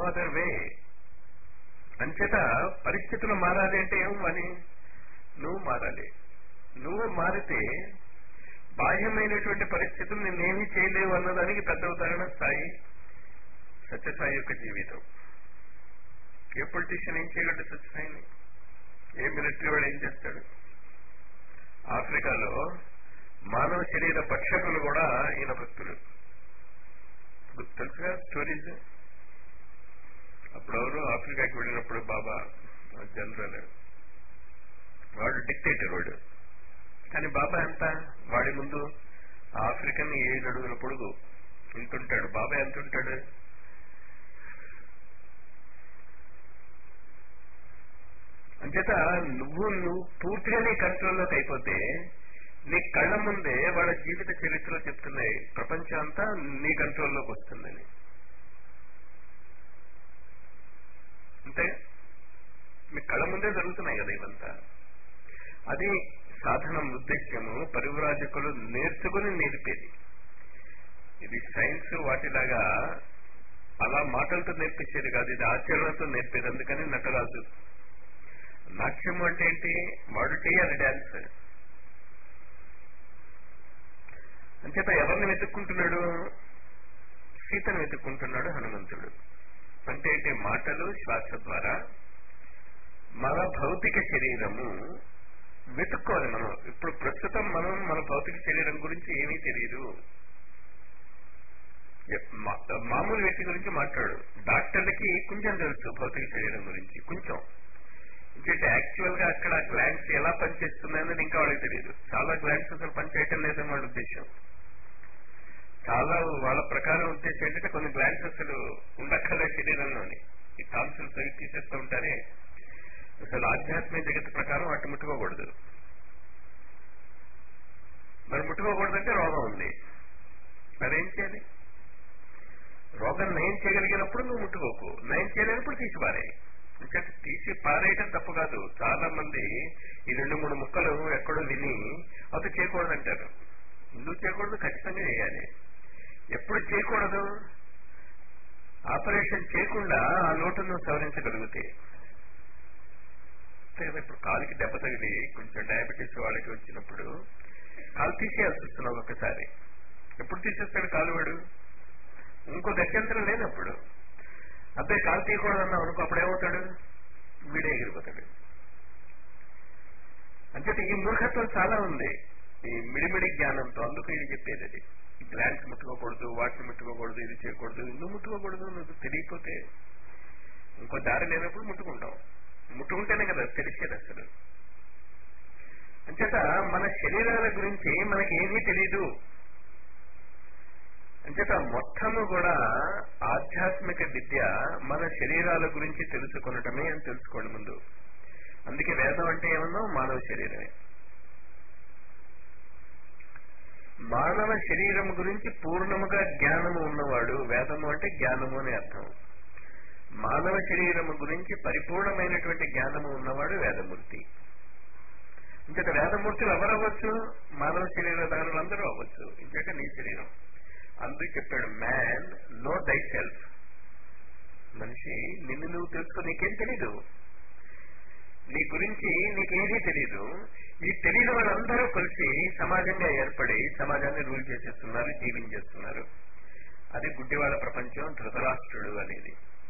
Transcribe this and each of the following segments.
Other way అంచేత పరిస్థితులు మారాలి అంటే ఏం పని నువ్వు మారాలి నువ్వు మారితే బాహ్యమైనటువంటి పరిస్థితులు నేనేమీ చేయలేవు అన్నదానికి పెద్ద ఉదాహరణ స్థాయి సత్యసాయి యొక్క జీవితం ఏ పొలిటీషియన్ ఏం చేయగలడు సత్యసాయిని ఏ మిలిటరీ వాడు ఏం చేస్తాడు ఆఫ్రికాలో మానవ శరీర భక్షకులు కూడా ఈయన భక్తులు మీకు తెలుసుగా స్టోరీస్ అప్పుడు ఎవరు ఆఫ్రికాకి వెళ్ళినప్పుడు బాబా జనరల్ వాడు డిక్టేటర్ వాడు కానీ బాబా ఎంత వాడి ముందు ఆఫ్రికన్ ఏడు అడుగుల పొడుగు ఇంతుంటాడు బాబా ఎంత ఉంటాడు అంచేత నువ్వు నువ్వు పూర్తిగా నీ కంట్రోల్లోకి అయిపోతే నీ కళ్ళ ముందే వాళ్ళ జీవిత చరిత్రలో చెప్తున్నాయి ప్రపంచం అంతా నీ కంట్రోల్లోకి వస్తుందని అంతే మీ కళ్ళ ముందే జరుగుతున్నాయి కదా ఇవంతా అది సాధనం ఉద్దేశ్యము పరివ్రాజకులు నేర్చుకుని నేర్పేది ఇది సైన్స్ వాటిలాగా అలా మాటలతో నేర్పించేది కాదు ఇది ఆచరణతో నేర్పేది అందుకని నటరాజు నాట్యం అంటే ఏంటి వాడు చేయాలి డాన్స్ అంచేత ఎవరిని వెతుక్కుంటున్నాడు సీతను వెతుక్కుంటున్నాడు హనుమంతుడు అంటే ఏంటి మాటలు శ్వాస ద్వారా మన భౌతిక శరీరము వెతుక్కోవాలి మనం ఇప్పుడు ప్రస్తుతం మనం మన భౌతిక శరీరం గురించి ఏమీ తెలియదు మా- మామూలు వ్యక్తి గురించి మాట్లాడు డాక్టర్లకి కొంచెం తెలుసు భౌతిక శరీరం గురించి కొంచెం ఎందుకంటే యాక్చువల్ గా అక్కడ గ్లాండ్స్ ఎలా పనిచేస్తున్నాయని ఇంకా వాళ్ళకి తెలియదు చాలా గ్లాండ్స్ అసలు పనిచేయటం లేదని వాళ్ళ ఉద్దేశం చాలా వాళ్ళ ప్రకారం ఉద్దేశం ఏంటంటే కొన్ని గ్లాండ్స్ అసలు ఉండక్కర్లే శరీరంలోని ఈ టాన్సిల్స్ అవి తీసేస్తూ ఉంటారే అసలు ఆధ్యాత్మిక జగత్తు ప్రకారం అటు ముట్టుకోకూడదు మరి ముట్టుకోకూడదంటే రోగం ఉంది మరేం చేయాలి రోగం నయం చేయగలిగినప్పుడు నువ్వు ముట్టుకోకు నయం చేయలేనప్పుడు తీసి పారేయి ఇంకా తీసి పారేయటం తప్పు కాదు చాలా మంది ఈ రెండు మూడు ముక్కలు ఎక్కడో విని అది చేయకూడదు అంటారు ఎందుకు చేయకూడదు ఖచ్చితంగా చేయాలి ఎప్పుడు చేయకూడదు ఆపరేషన్ చేయకుండా ఆ లోటును సవరించగలిగితే అంతే కదా, ఇప్పుడు కాలుకి దెబ్బ తగిలి కొంచెం డయాబెటీస్ వాళ్ళకి వచ్చినప్పుడు కాలు తీసేయాల్సి వస్తున్నావు ఒకసారి ఎప్పుడు తీసేస్తాడు కాలు వాడు ఇంకో గత్యంతరం లేనప్పుడు అబ్బాయి కాలు తీయకూడదన్నావు అనుకో అప్పుడు ఏమవుతాడు వీడే ఎగిరిపోతాడు అంచేత ఈ మూర్ఖత్వం చాలా ఉంది ఈ మిడిమిడి జ్ఞానంతో అందుకు ఇది చెప్పేది అది గ్లాండ్స్ ముట్టుకోకూడదు వాటిని ముట్టుకోకూడదు ఇది చేయకూడదు ఎందుకు ముట్టుకోకూడదు నువ్వు తెలియకపోతే ఇంకో దారి లేనప్పుడు ముట్టుకుంటాం ముట్టుకుంటేనే కదా తెలిసేది అసలు అంచేత మన శరీరాల గురించి మనకి ఏమీ తెలీదు అంచేత మొత్తము కూడా ఆధ్యాత్మిక విద్య మన శరీరాల గురించి తెలుసుకొనటమే అని తెలుసుకోండి ముందు అందుకే వేదం అంటే ఏమన్నా మానవ శరీరమే మానవ శరీరం గురించి పూర్ణముగా జ్ఞానము ఉన్నవాడు వేదము అంటే జ్ఞానము అని అర్థం మానవ శరీరము గురించి పరిపూర్ణమైనటువంటి జ్ఞానము ఉన్నవాడు వేదమూర్తి ఇంకట వేదమూర్తులు ఎవరవ్వచ్చు మానవ శరీరదారులు అందరూ అవ్వచ్చు ఇంకట నీ శరీరం అందుకు చెప్పాడు మ్యాన్ నో దై సెల్ఫ్ మనిషి నిన్ను నువ్వు తెలుసుకో నీకేం తెలీదు నీ గురించి నీకేమీ తెలీదు ఈ తెలియని వాళ్ళందరూ కలిసి సమాజంగా ఏర్పడి సమాజాన్ని రూల్ చేసేస్తున్నారు జీవించేస్తున్నారు అది గుడ్డివాళ్ళ ప్రపంచం ధృతరాష్ట్రుడు అనేది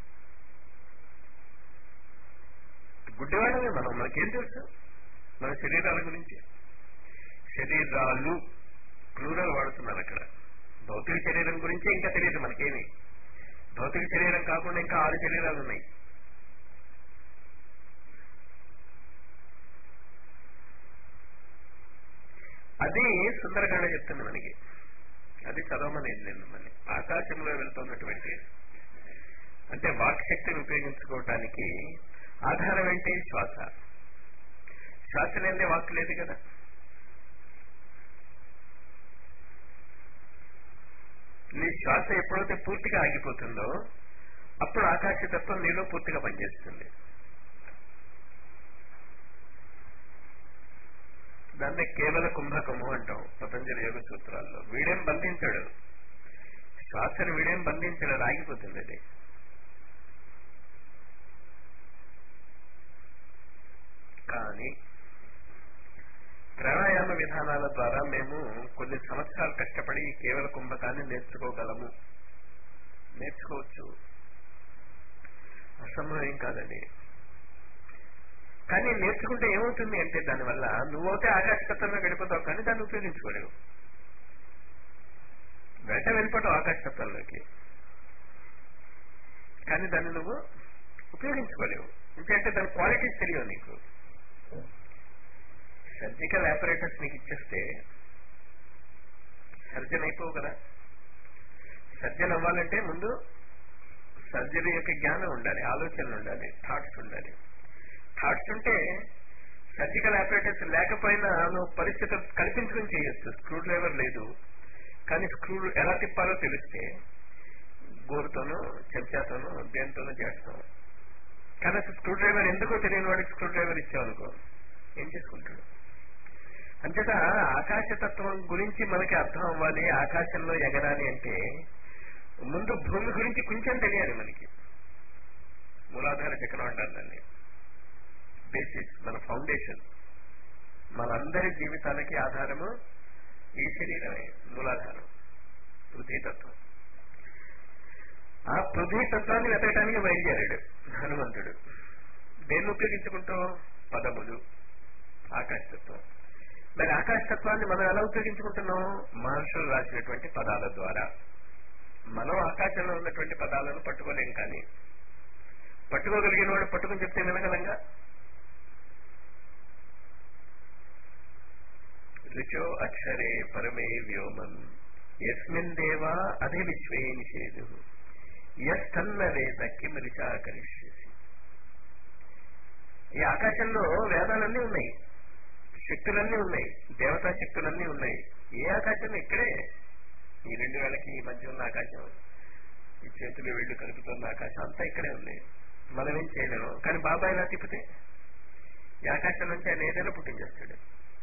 గుడ్డివాళ్ళమే మనం మనకేం తెలుసు మన శరీరాల గురించి శరీరాలు ప్లూరల్ వాడుతున్నారు అక్కడ భౌతిక శరీరం గురించి ఇంకా తెలియదు మనకేమి భౌతిక శరీరం కాకుండా ఇంకా ఆరు శరీరాలు ఉన్నాయి అది సుందరకాండ చెప్తుంది మనకి అది చదవమనేది నేను మళ్ళీ ఆకాశంలో వెళ్తున్నటువంటి అంటే వాక్శక్తిని ఉపయోగించుకోవటానికి ఆధారం ఏంటి శ్వాస శ్వాస లేదే వాక్ లేదు కదా నీ శ్వాస ఎప్పుడైతే పూర్తిగా ఆగిపోతుందో అప్పుడు ఆకాశతత్వం నీలో పూర్తిగా పనిచేస్తుంది దాన్నే కేవల కుంభకము అంటాం పతంజలి యోగ సూత్రాల్లో వీడేం బంధించాడు శ్వాసను వీడేం బంధించాడు అది ఆగిపోతుంది అది కానీ ప్రాణాయామ విధానాల ద్వారా మేము కొన్ని సంవత్సరాలు కష్టపడి ఈ కేవల కుంభకాన్ని నేర్చుకోగలము నేర్చుకోవచ్చు అసంభవం ఏం కాదండి కానీ నేర్చుకుంటే ఏమవుతుంది అంటే దానివల్ల నువ్వైతే ఆకాశతత్వంలో గడిపోతావు కానీ దాన్ని ఉపయోగించుకోలేవు వెంట వెళ్ళిపోతావు ఆకాశతత్వంలోకి కానీ దాన్ని నువ్వు ఉపయోగించుకోలేవు ఎందుకంటే దాని క్వాలిటీస్ తెలియవు నీకు సర్జికల్ ఆపరేటర్స్ నీకు ఇచ్చేస్తే సర్జన్ అయిపోవు కదా సర్జన్ అవ్వాలంటే ముందు సర్జరీ యొక్క జ్ఞానం ఉండాలి ఆలోచనలు ఉండాలి థాట్స్ ఉండాలి థాట్స్ ఉంటే సర్జికల్ ఆపరేటర్స్ లేకపోయినా నువ్వు పరిస్థితులు కల్పించుకుని చేయొచ్చు స్క్రూ డ్రైవర్ లేదు కానీ స్క్రూ ఎలా తిప్పాలో తెలిస్తే గోరుతోనూ చెంచాతోనూ దేనితోనూ చేస్తాం కానీ అసలు స్క్రూ డ్రైవర్ ఎందుకో తెలియని వాడికి స్క్రూ డ్రైవర్ ఇచ్చామనుకో ఏం చేసుకుంటాడు అంతేత ఆకాశతత్వం గురించి మనకి అర్థం అవ్వాలి ఆకాశంలో ఎగరాలి అంటే ముందు భూమి గురించి కొంచెం తెలియాలి మనకి మూలాధార చక్రం అంటారు దాన్ని బేసిస్ మన ఫౌండేషన్ మనందరి జీవితాలకి ఆధారము ఈ శరీరమే మూలాధారం పృథ్వీతత్వం ఆ పృథ్వీతత్వాన్ని వెతకడానికి బయలుదేరాడు హనుమంతుడు దేన్ని ఉపయోగించుకుంటాం పదములు ఆకాశతత్వం మరి ఆకాశతత్వాన్ని మనం ఎలా ఉపయోగించుకుంటున్నాం మహర్షులు రాసినటువంటి పదాల ద్వారా మనం ఆకాశంలో ఉన్నటువంటి పదాలను పట్టుకోలేం కానీ పట్టుకోగలిగిన వాడు పట్టుకుని చెప్తే వినగలంగా రుచో అక్షరే పరమే వ్యోమం ఎస్మిన్ దేవా అధి విశ్వే నిషేధు ఎస్తన్న వేద కిమరిచా కరిష్యసి ఈ ఆకాశంలో వేదాలన్నీ ఉన్నాయి శక్తులన్నీ ఉన్నాయి దేవతా శక్తులన్నీ ఉన్నాయి ఏ ఆకాశం ఇక్కడే ఈ రెండు వేళకి ఈ మధ్య ఉన్న ఆకాశం ఈ చేతులు వీళ్ళు కలుపుతున్న ఆకాశం అంతా ఇక్కడే ఉంది మనం ఏం చేయలేము కానీ బాబా ఇలా తిప్పితే ఈ ఆకాశం నుంచి ఆయన ఏదైనా పుట్టించేస్తాడు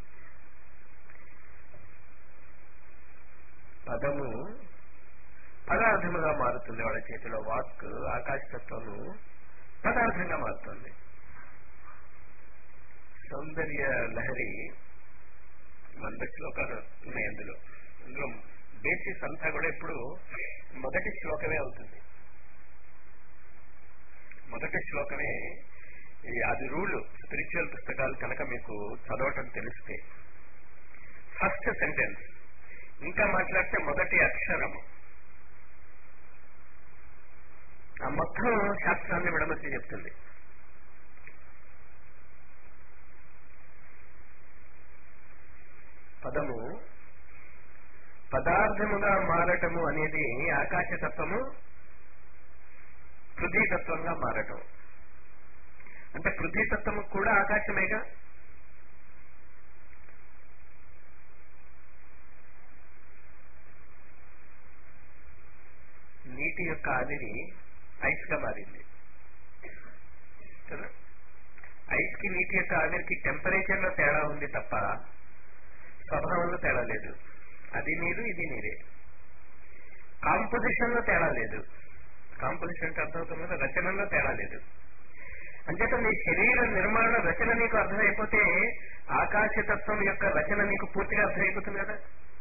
పదము పదార్థముగా మారుతుంది వాళ్ళ చేతిలో వాక్ ఆకాశతత్వము పదార్థంగా మారుతుంది సౌందర్య లహరి వంద శ్లోకాలు ఉన్నాయి అందులో అందులో బేసిస్ అంతా కూడా ఇప్పుడు మొదటి శ్లోకమే అవుతుంది మొదటి శ్లోకమే ఈ అది రూల్ స్పిరిచువల్ పుస్తకాలు కనుక మీకు చదవటం తెలిస్తే ఫస్ట్ సెంటెన్స్ ఇంకా మాట్లాడితే మొదటి అక్షరము ఆ మొత్తం శాస్త్రాన్ని విడమర్చి చెప్తుంది పదము పదార్థముగా మారటము అనేది ఆకాశతత్వము పృథ్వీతత్వంగా మారటం అంటే పృథ్వీతత్వము కూడా ఆకాశమేగా నీటి యొక్క ఆవిరి ఐస్ గా మారింది కదా ఐస్ కి నీటి యొక్క ఆవిరికి టెంపరేచర్ లో తేడా ఉంది తప్ప స్వభావంలో తేడా లేదు అది నీరు ఇది నీరే కాంపోజిషన్ లో తేడా లేదు కాంపోజిషన్ అంటే అర్థమవుతుంది కదా రచనలో తేడా లేదు అంచేత నీ శరీర నిర్మాణ రచన నీకు అర్థమైపోతే ఆకాశతత్వం యొక్క రచన నీకు పూర్తిగా అర్థమైపోతుంది కదా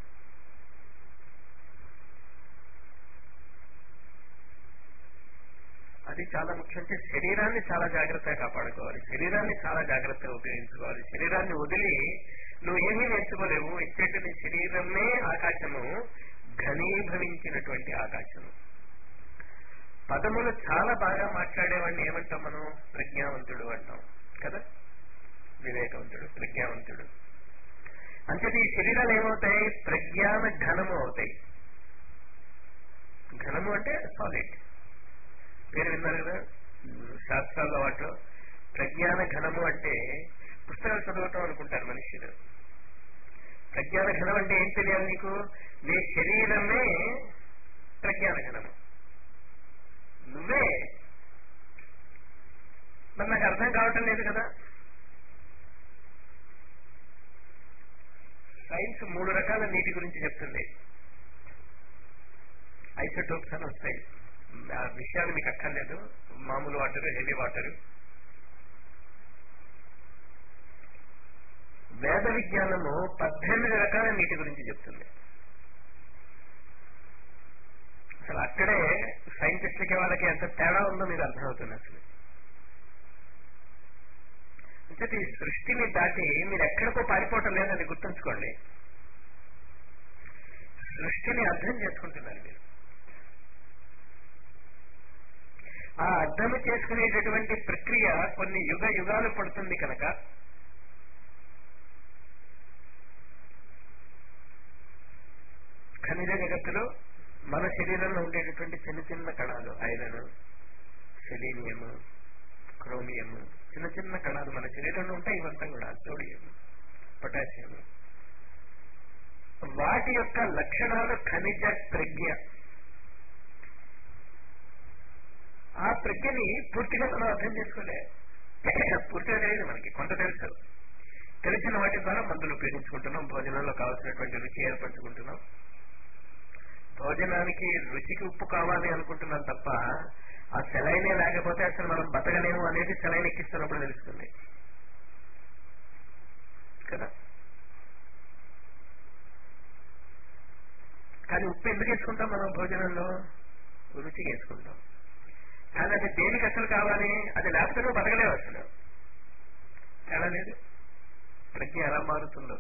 అది చాలా ముఖ్యం అంటే శరీరాన్ని చాలా జాగ్రత్తగా కాపాడుకోవాలి శరీరాన్ని చాలా జాగ్రత్తగా ఉపయోగించుకోవాలి శరీరాన్ని వదిలి నువ్వు ఏమీ నేర్చుకోలేవు ఇచ్చేట నీ శరీరమే ఆకాశము ఘనీభవించినటువంటి ఆకాశము పదములు చాలా బాగా మాట్లాడేవాడిని ఏమంటాం మనం ప్రజ్ఞావంతుడు అంటాం కదా వివేకవంతుడు ప్రజ్ఞావంతుడు అంతేది ఈ శరీరాలు ఏమవుతాయి ప్రజ్ఞాన ఘనము అవుతాయి ఘనము అంటే సాలిడ్ పేరు విన్నారు కదా శాస్త్రాల్లో వాటిలో ప్రజ్ఞాన ఘనము అంటే పుస్తకాలు చదవటం అనుకుంటారు మనుషులు ప్రజ్ఞాన ఘనం అంటే ఏం తెలియాలి నీకు నీ శరీరమే ప్రజ్ఞాన ఘనము నువ్వే మరి నాకు అర్థం కావటం లేదు కదా సైన్స్ మూడు రకాల నీటి గురించి చెప్తుంది ఐసోటోప్స్ అని వస్తాయి ఆ విషయాలు మీకు అక్కర్లేదు మామూలు వాటర్ హెవీ వాటర్ వేద విజ్ఞానము పద్దెనిమిది రకాల నీటి గురించి చెప్తుంది అసలు అక్కడే సైంటిస్టులకి వాళ్ళకి ఎంత తేడా ఉందో మీకు అర్థమవుతుంది అసలు అంటే ఈ సృష్టిని దాటి మీరు ఎక్కడికో పారిపోవటం లేదని గుర్తుంచుకోండి సృష్టిని అర్థం చేసుకుంటున్నారు మీరు ఆ అర్థం చేసుకునేటటువంటి ప్రక్రియ కొన్ని యుగ యుగాలు పడుతుంది కనుక ఖనిజ జగత్తులో మన శరీరంలో ఉండేటటువంటి చిన్న చిన్న కణాలు ఐరన్ సెలీనియం క్రోమియం చిన్న చిన్న కణాలు మన శరీరంలో ఉంటాయి ఇవంతా కూడా సోడియం పొటాషియం వాటి యొక్క లక్షణాలు ఖనిజ ప్రజ్ఞ ఆ ప్రజ్ఞని పూర్తిగా మనం అర్థం చేసుకోలే పూర్తిగా తెలియదు మనకి కొంత తెలుసు తెలిసిన వాటి ద్వారా మందులు ఉపయోగించుకుంటున్నాం భోజనంలో కావాల్సినటువంటి రుచి ఏర్పరచుకుంటున్నాం భోజనానికి రుచికి ఉప్పు కావాలి అనుకుంటున్నాం తప్ప ఆ సెలైనే లేకపోతే అసలు మనం బతకలేము అనేది సెలైన్ ఎక్కిస్తున్నప్పుడు తెలుస్తుంది కదా కానీ ఉప్పు ఎందుకు వేసుకుంటాం మనం భోజనంలో రుచికి వేసుకుంటాం కానీ అది దేనికి అసలు కావాలి అది లేకపోతే నువ్వు బతకలేవు అసలు తేడా లేదు ప్రజ్ఞ ఎలా మారుతుందో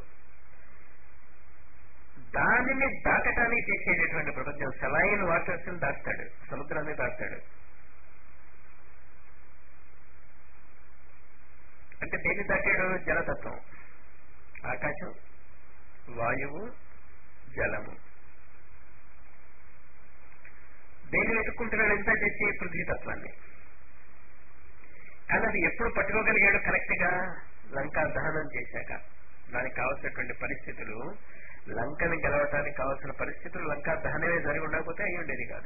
దానిని దాటటానికి చేసేటటువంటి ప్రపంచం సెలైన్ వాటర్స్ దాటుతాడు సముద్రాన్ని దాటుతాడు అంటే దేన్ని దాటాడు జలతత్వం ఆకాశం వాయువు జలము దేన్ని వెతుక్కుంటున్నాడు ఎంత చేసి పృథ్వీతత్వాన్ని కానీ అది ఎప్పుడు పట్టుకోగలిగాడు కరెక్ట్ గా లంకా దహనం చేశాక దానికి కావలసినటువంటి పరిస్థితులు లంకని గెలవటానికి కావాల్సిన పరిస్థితులు లంకా దహనమే జరిగి ఉండకపోతే అయి ఉండేది కాదు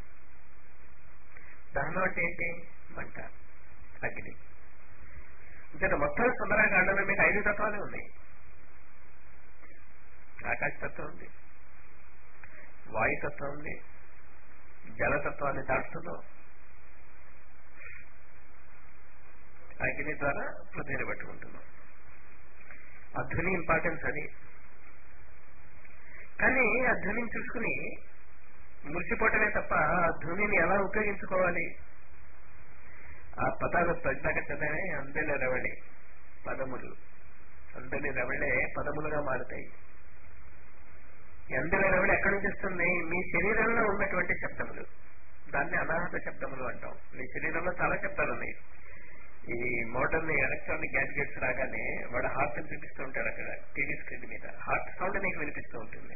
దహనం అంటే ఏంటి మంట అగ్ని అంటే మొత్తం సుందరకాండలో మీకు ఐదు తత్వాలే ఉన్నాయి ఆకాశతత్వం ఉంది వాయుతత్వం ఉంది జలతత్వాన్ని దాటుతుందో అగ్ని ద్వారా పృథ్వీని పట్టుకుంటున్నాం ఆ ధ్వని ఇంపార్టెన్స్ అది కానీ ఆ ధ్వనిని చూసుకుని మురిసిపోవటమే తప్ప ఆ ధ్వనిని ఎలా ఉపయోగించుకోవాలి ఆ పదాలు పెద్దాక చదివే అందరి రవళి పదములు అందరి రవళే పదములుగా మారుతాయి అందరి రవళి ఎక్కడి నుంచి వస్తుంది మీ శరీరంలో ఉన్నటువంటి శబ్దములు దాన్ని అనాహత శబ్దములు అంటాం మీ శరీరంలో చాలా శబ్దాలు ఉన్నాయి ఈ మోడర్న్ ఎలక్ట్రానిక్ గ్యాడ్జెట్స్ రాగానే వాడు హార్ట్ చూపిస్తూ ఉంటారు అక్కడ టీవీ స్క్రీన్ మీద హార్ట్ సౌండ్ నీకు వినిపిస్తూ ఉంటుంది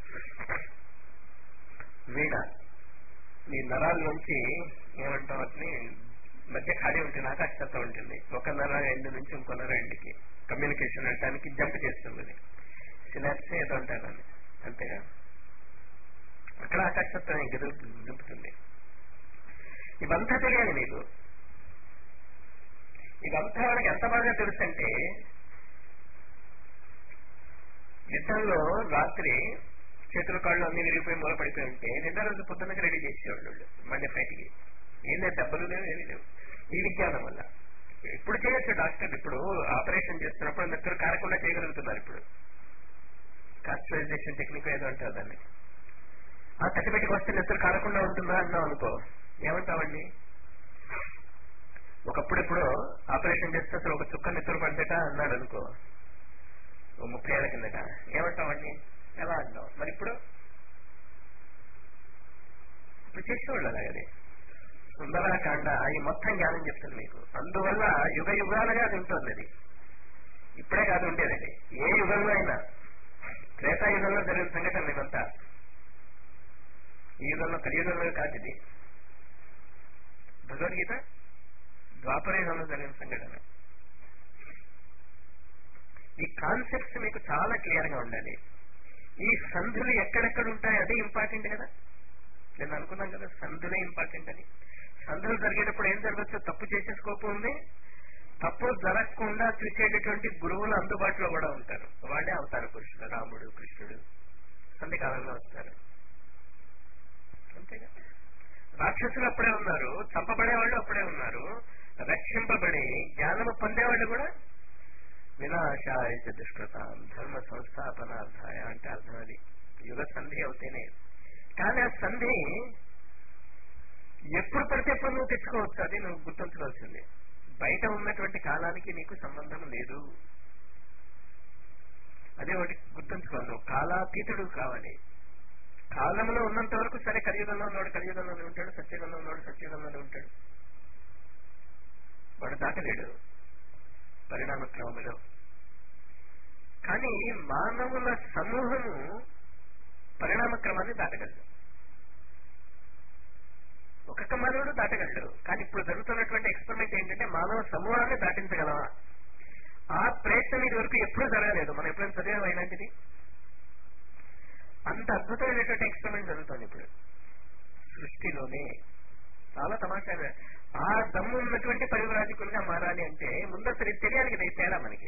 వీణ నీ నరాల నుంచి ఏమంటాం వాటిని మధ్య ఖాళీ ఉంటుంది ఆకాశతత్వం ఉంటుంది ఒక నర ఎండ్ నుంచి ఇంకో నర ఎండ్కి కమ్యూనికేషన్ అంటానికి జంప్ చేస్తుంది సినాప్స్ ఏదో అంటారు అని అంతేగా అక్కడ ఆకాశతత్వం ఇంక దింపుతుంది ఇవంతా తెలియాలి మీకు ఇదంతా వాళ్ళకి ఎంత బాగా తెలుసంటే యుద్ధంలో రాత్రి చేతుల కాళ్ళు అన్ని విరిగిపోయి మూల పడిపోయి ఉంటే రెండో రోజు పొద్దున్నకి రెడీ చేసేవాళ్ళు మళ్ళీ ఫైట్కి ఏం లేదు దెబ్బలు లేవు ఏమీ లేవు ఈ విజ్ఞానం వల్ల ఇప్పుడు చేయొచ్చు డాక్టర్ ఇప్పుడు ఆపరేషన్ చేస్తున్నప్పుడు నెత్తరు కారకుండా చేయగలుగుతున్నారు ఇప్పుడు కాస్టరైజేషన్ టెక్నిక్ ఏదో అంటారు దాన్ని ఆ తట్టిపెట్టుకు వస్తే నెత్తరు కారకుండా ఉంటుందా అన్నాం అనుకో ఏమంటామండి ఒకప్పుడు ఇప్పుడు ఆపరేషన్ చేస్తే అసలు ఒక చుక్క నెత్తరు పడ్డట అన్నాడు అనుకో ఓ ముప్పై ఏళ్ళ కిందట ఏమంటామండి ఎలా అంటాం మరి ఇప్పుడు ఇప్పుడు చేసేవాళ్ళు అలాగది సుందరాకాండ ఈ మొత్తం జ్ఞానం చెప్తుంది మీకు అందువల్ల యుగ యుగాలుగా అది ఉంటుంది అది ఇప్పుడే కాదు ఉండేది అది ఏ యుగంలో అయినా త్రేతాయుగంలో జరిగిన సంఘటన ఇదంతా ఈ యుగంలో కలియుగంలో కాదు ఇది భగవద్గీత ద్వాపరయుగంలో జరిగిన సంఘటన ఈ కాన్సెప్ట్స్ మీకు చాలా క్లియర్ గా ఉండాలి ఈ సంధులు ఎక్కడెక్కడ ఉంటాయి అదే ఇంపార్టెంట్ కదా నేను అనుకున్నాం కదా సంధులే ఇంపార్టెంట్ అని సంధులు జరిగేటప్పుడు ఏం జరగచ్చు తప్పు చేసే స్కోప్ ఉంది తప్పు జరగకుండా చూసేటటువంటి గురువులు అందుబాటులో కూడా ఉంటారు వాళ్ళే అవుతారు పురుషుడు రాముడు కృష్ణుడు సంధి కాలంలో వస్తారు అంతేగా రాక్షసులు అప్పుడే ఉన్నారు చంపబడే వాళ్ళు అప్పుడే ఉన్నారు రక్షింపబడి జ్ఞానము పొందేవాళ్ళు కూడా వినాశాయ చ దుష్కృతాం ధర్మ సంస్థాపనార్థాయ అంటే అర్థం అది యుగ సంధి అవుతేనే కానీ ఆ సంధి ఎప్పుడు పడితే ఎప్పుడు నువ్వు తెచ్చుకోవచ్చు అది నువ్వు గుర్తుంచుకోవాల్సింది బయట ఉన్నటువంటి కాలానికి నీకు సంబంధం లేదు అదే ఒకటి గుర్తుంచుకోవాలి నువ్వు కాలాతీతుడు కావాలి కాలంలో ఉన్నంత వరకు సరే కలియుగంలో ఉన్నవాడు కలియుగంలోనే ఉంటాడు సత్యుగంలో ఉన్నవాడు సత్యుగంలోనే ఉంటాడు వాడు దాటలేడు పరిణామ క్రమంలో కానీ మానవుల సమూహము పరిణామ క్రమాన్ని దాటగలదు ఒక్కొక్క మానవుడు దాటగలడు కానీ ఇప్పుడు జరుగుతున్నటువంటి ఎక్స్పెరిమెంట్ ఏంటంటే మానవ సమూహాన్ని దాటించగలవా ఆ ప్రయత్నం ఇది వరకు ఎప్పుడూ జరగలేదు మనం ఎప్పుడైనా చదివాం ఇలాంటిది అంత అద్భుతమైనటువంటి ఎక్స్పెరిమెంట్ జరుగుతుంది ఇప్పుడు సృష్టిలోనే చాలా తమాషా ఆ దమ్ము ఉన్నటువంటి పరివరాజకులుగా మారాలి అంటే ముందు అసలు ఇది తెలియాలి కదా ఈ తేడా మనకి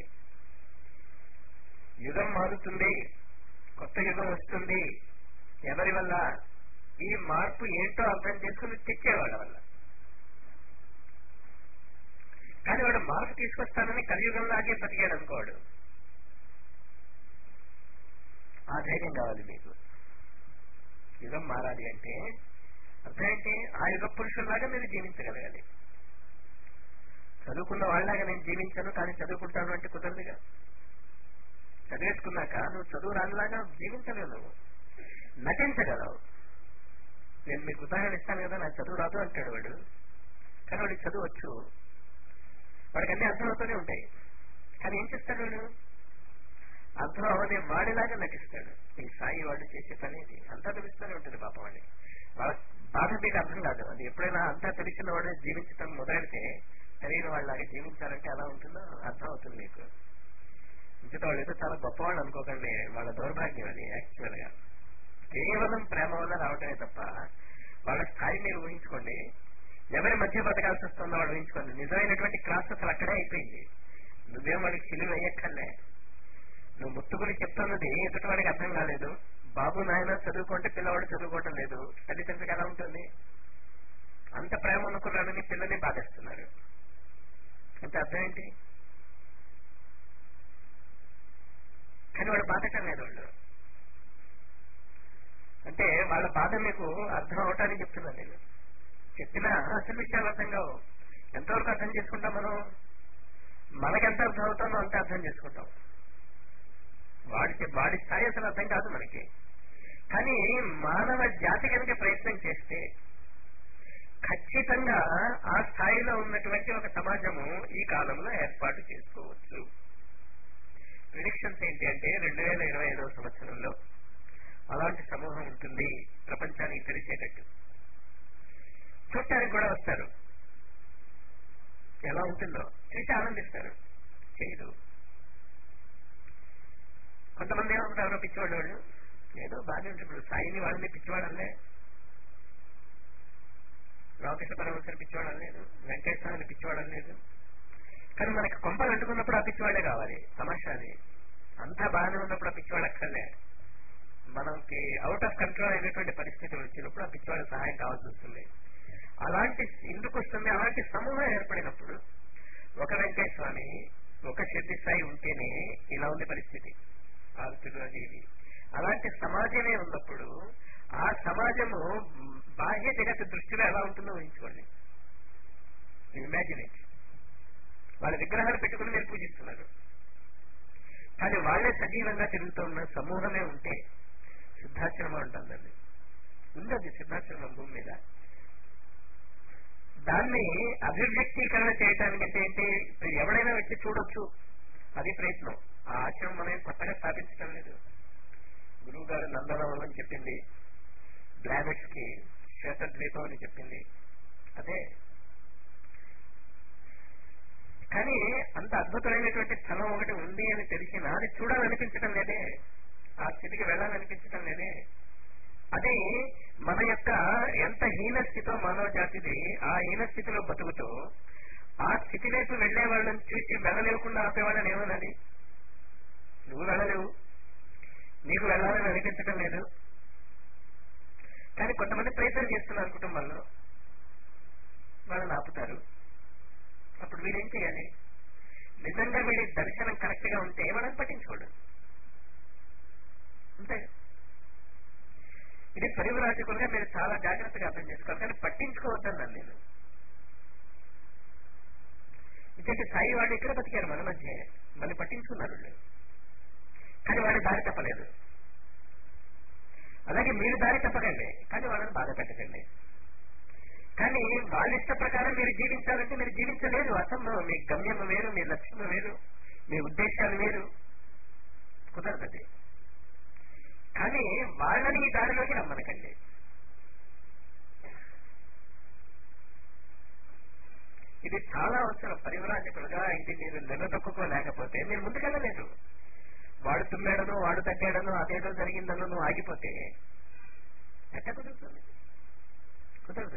యుగం మారుతుంది కొత్త యుగం వస్తుంది ఎవరి వల్ల ఈ మార్పు ఏంటో అర్థం చేసుకుని తెచ్చేవాళ్ళ వల్ల కానీ వాడు మార్పు తీసుకొస్తానని కలియుగంలాగే బతికాడు అనుకోడు ఆ ధైర్యం కావాలి మీకు యుగం మారాలి అంటే అర్థం ఏంటి ఆ యుగ పురుషుల్లాగా మీరు జీవించగలగాలి చదువుకున్న వాళ్ళలాగా నేను జీవించను కానీ చదువుకుంటాను అంటే కుదరదుగా చదివేసుకున్నాక నువ్వు చదువు రానిలాగా జీవించలేవు నువ్వు నటించగలవు నేను మీకు ఉదాహరణ ఇస్తాను కదా నాకు చదువు రాదు అంటాడు వాడు కానీ వాడికి చదువు వచ్చు వాడికి అన్ని అర్థమవుతూనే ఉంటాయి కానీ ఏం చేస్తాడు వాడు అర్థం అవనే వాడిలాగా నటిస్తాడు ఈ సాయి వాడు చేసే పని ఇది అంతా తెలుస్తూనే ఉంటుంది పాపం వాడి వాళ్ళ బాధ మీకు అర్థం కాదు అది ఎప్పుడైనా అంతా తెలిసిన వాడే జీవించడం మొదలెడితే తెలియని వాళ్ళలాగా జీవించాలంటే ఎలా ఉంటుందో అర్థం అవుతుంది మీకు ఇంకటి వాళ్ళు ఏదో చాలా గొప్పవాళ్ళు అనుకోకండి వాళ్ళ దౌర్భాగ్యం అది యాక్చువల్ గా కేవలం ప్రేమ వల్ల రావటమే తప్ప వాళ్ళ స్థాయి మీరు ఊహించుకోండి ఎవరి మధ్య బతకాల్సి వస్తుందో వాడు ఊహించుకోండి నిజమైనటువంటి క్లాస్ అసలు అక్కడే అయిపోయింది నువ్వేం వాడికి సిలువ వేయక్కర్లే నువ్వు ముత్తుకుని చెప్తున్నది ఎదుటి వాడికి అర్థం కాలేదు బాబు నాయన చదువుకుంటే పిల్లవాడు చదువుకోవటం లేదు తల్లిదండ్రులకు ఎలా ఉంటుంది అంత ప్రేమ అనుకున్నాడని పిల్లని బాధేస్తున్నారు అంటే అర్థం ఏంటి కానీ వాడు బాధటం లేదు వాళ్ళు అంటే వాళ్ళ బాధ మీకు అర్థం అవటానికి చెప్తున్నాను నేను చెప్పినా అసలు విషయాలు అర్థం కావు ఎంతవరకు అర్థం చేసుకుంటాం మనం మనకెంత అర్థం అవుతామో అంత అర్థం చేసుకుంటాం వాడి వాడి స్థాయి అసలు అర్థం కాదు మనకి కానీ మానవ జాతి కనుక ప్రయత్నం చేస్తే ఖచ్చితంగా ఆ స్థాయిలో ఉన్నటువంటి ఒక సమాజము ఈ కాలంలో ఏర్పాటు చేసుకోవచ్చు ప్రిడిక్షన్స్ ఏంటి అంటే రెండు వేల ఇరవై ఐదవ సంవత్సరంలో అలాంటి సమూహం ఉంటుంది ప్రపంచానికి తెలిసేటట్టు చూడటానికి కూడా వస్తారు ఎలా ఉంటుందో చూసి ఆనందిస్తారు చేయదు కొంతమంది ఏమంటారు పిచ్చివాళ్ళు వాళ్ళు ఏదో బాగానే ఉంటుంది ఇప్పుడు సాయిని వాళ్ళని పిచ్చివాడలే రామకృష్ణ పరమేశ్వర పిచ్చివాడని లేదు వెంకటేశ్వరాన్ని పిచ్చివాడని లేదు కానీ మనకి కొంపలు అంటుకున్నప్పుడు ఆ పిచ్చివాళ్లే కావాలి తమాషాది అంతా బాగానే ఉన్నప్పుడు ఆ పిచ్చివాళ్ళు అక్కర్లే మనకి అవుట్ ఆఫ్ కంట్రోల్ అయినటువంటి పరిస్థితులు వచ్చినప్పుడు ఆ పిచ్చివాళ్ళ సహాయం కావాల్సి వస్తుంది అలాంటి ఎందుకు వస్తుంది అలాంటి సమూహం ఏర్పడినప్పుడు ఒక వెంకటేశ్వమి ఒక షెడ్డి స్థాయి ఉంటేనే ఇలా ఉంది పరిస్థితి ఆరుతులు అది ఇది అలాంటి సమాజమే ఉన్నప్పుడు ఆ సమాజము బాహ్య జగత్ దృష్టిలో ఎలా ఉంటుందో ఊహించుకోండి ఇమాజినేట్ వాళ్ళ విగ్రహాలు పెట్టుకుని మీరు పూజిస్తున్నారు కానీ వాళ్లే సజీవంగా తిరుగుతున్న సమూహమే ఉంటే సిద్ధాశ్రమం అంటుందండి ఉందండి సిద్ధాశ్రమం భూమి మీద దాన్ని అభివ్యక్తీకరణ చేయటానికంటే ఏంటి ఇప్పుడు ఎవడైనా వచ్చి చూడొచ్చు అది ప్రయత్నం ఆ ఆశ్రమం మనం కొత్తగా స్థాపించడం లేదు గురువు గారు నందనవనం అని చెప్పింది బ్లానెట్స్ కి శ్వేతద్వీపం అని చెప్పింది అదే కానీ అంత అద్భుతమైనటువంటి స్థలం ఒకటి ఉంది అని తెలిసినా అది చూడాలనిపించడం లేదే ఆ స్థితికి వెళ్ళాలనిపించడం లేదే అది మన యొక్క ఎంత హీన స్థితిలో మానవ జాతిది ఆ హీన స్థితిలో బతుకుతూ ఆ స్థితి వైపు వెళ్లే వాళ్ళని చూసి వెళ్ళలేకుండా ఆపేవాళ్ళని ఏమన్నది నువ్వు వెళ్ళలేవు నీకు వెళ్ళాలని అనిపించడం లేదు కానీ కొంతమంది ప్రయత్నం చేస్తున్నారు కుటుంబంలో వాళ్ళని ఆపుతారు అప్పుడు వీడేం చేయాలి నిజంగా వీడి దర్శనం కరెక్ట్ జాగ్రత్తగా ఉంటే వాళ్ళని పట్టించుకోడు అంతే ఇది పరివరాజకులుగా మీరు చాలా జాగ్రత్తగా అర్థం చేసుకోవాలి కానీ పట్టించుకోవద్దన్నాను నేను ఇచ్చే సాయి వాళ్ళు ఇక్కడ బతికారు మన మధ్య మళ్ళీ పట్టించుకున్నారు వాళ్ళు కానీ వాళ్ళు దారి తప్పలేదు అలాగే మీరు దారి తప్పకండి కానీ వాళ్ళని బాధ పెట్టకండి కానీ వాళ్ళ ఇష్ట ప్రకారం మీరు జీవించాలంటే మీరు జీవించలేదు అసలు మీ గమ్యం వేరు మీ లక్ష్యం వేరు మీ ఉద్దేశాలు వేరు కుదరదు కానీ వాళ్ళని ఈ దారిలోకి రమ్మనకండి ఇది చాలా అవసరం పరివరాజకులుగా ఇది మీరు నిలదొక్కుకోలేకపోతే మీరు ముందుకెళ్ళలేదు వాడు తుమ్మాడను వాడు తగ్గాడను అదేదో జరిగిందనో నువ్వు ఆగిపోతే ఎట్ట కుదురుతుంది కుదరదు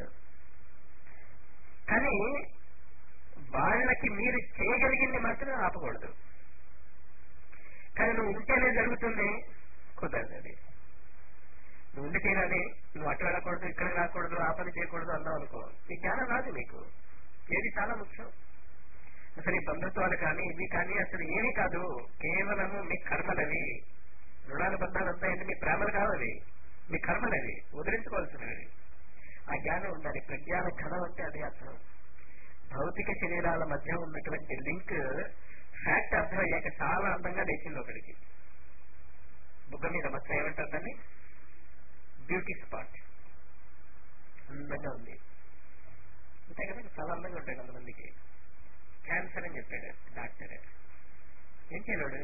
కానీ వాళ్ళకి మీరు చేయగలిగింది మాత్రం ఆపకూడదు కానీ నువ్వు ఉంటేనే జరుగుతుంది కుదరదు అది నువ్వు ఉండి తీరాలి నువ్వు అటు వెళ్ళకూడదు ఇక్కడ రాకూడదు ఆ పని చేయకూడదు అన్నావు అనుకో ఈ జ్ఞానం రాదు నీకు ఏది చాలా ముఖ్యం అసలు ఈ బంధుత్వాలు కానీ ఇవి కానీ అసలు ఏమీ కాదు కేవలము మీ కర్మలవి రుణానుబంధాలంతా ఏంటి మీ ప్రేమలు కావవి మీ కర్మలవి వదిలించుకోవాల్సినవి ఆ జ్ఞానం ఉండాలి ప్రజ్ఞాన ఘనం అంటే అదే అర్థం భౌతిక శరీరాల మధ్య ఉన్నటువంటి లింక్ ఫ్యాక్ట్ అర్థమయ్యాక చాలా అందంగా లేచింది ఒకడికి బుగ్గ మీద మచ్చ ఏమంటారు దాన్ని బ్యూటీ స్పాట్ అందంగా ఉంది అంతే కదా చాలా అందంగా ఉంటాయి కొంతమందికి క్యాన్సర్ అని చెప్పాడు డాక్టర్ ఏం చేయలేడు